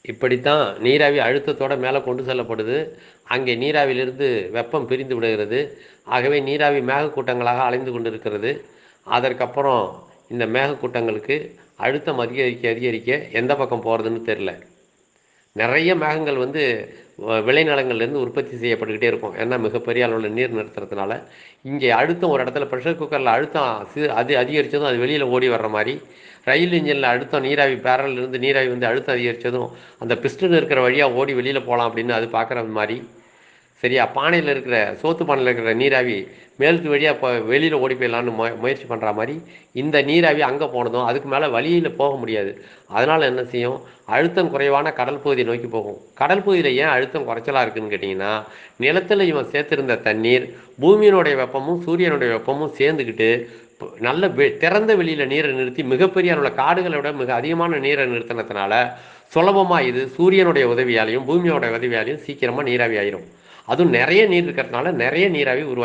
இப்படித்தான் நீராவி அழுத்தத்தோட மேலே கொண்டு செல்லப்படுது அங்கே நீராவியிலிருந்து வெப்பம் பிரிந்து விடுகிறது ஆகவே நீராவி மேகக்கூட்டங்களாக அலைந்து கொண்டிருக்கிறது அதற்கப்புறம் இந்த மேகக்கூட்டங்களுக்கு அழுத்தம் அதிகரிக்க அதிகரிக்க எந்த பக்கம் போகிறதுன்னு தெரில நிறைய மேகங்கள் வந்து வ- விளைநிலங்கள்லேருந்து உற்பத்தி செய்யப்பட்டுக்கிட்டே இருக்கும் ஏன்னா மிகப்பெரிய அளவில் நீர் நிறுத்துறதுனால இங்கே அழுத்தம் ஒரு இடத்துல ப்ரெஷர் குக்கரில் அழுத்தம் சி அது அதிகரித்ததும் அது வெளியில் ஓடி வர்ற மாதிரி ரயில் இன்ஜினில் அழுத்தம் நீராவி பேரல்ல இருந்து நீராவி வந்து அழுத்தம் அதிகரித்ததும் அந்த பிஸ்டன் இருக்கிற வழியாக ஓடி வெளியில் போகலாம் அப்படின்னு அது பார்க்குற மாதிரி சரியா பானையில் இருக்கிற சோத்து பானையில் இருக்கிற நீராவி மேலுக்கு வழியாக இப்போ வெளியில் ஓடி போயிடலான்னு முய முயற்சி பண்ணுற மாதிரி இந்த நீராவி அங்கே போனதும் அதுக்கு மேலே வழியில் போக முடியாது அதனால் என்ன செய்யும் அழுத்தம் குறைவான கடல் பகுதியை நோக்கி போகும் கடல் பகுதியில் ஏன் அழுத்தம் குறைச்சலாக இருக்குன்னு கேட்டிங்கன்னா நிலத்தில் இவன் சேர்த்திருந்த தண்ணீர் பூமியினுடைய வெப்பமும் சூரியனுடைய வெப்பமும் சேர்ந்துக்கிட்டு ப- நல்ல வெ- திறந்த வெளியில் நீரை நிறுத்தி மிகப்பெரிய அளவில் காடுகளை விட மிக அதிகமான நீரை நிறுத்தினதுனால சுலபமாக இது சூரியனுடைய உதவியாலையும் பூமியோட உதவியாலையும் சீக்கிரமாக நீராவி ஆயிரும் அதுவும் நிறைய நீர் இருக்கிறதுனால நிறைய நீராவி உருவாகி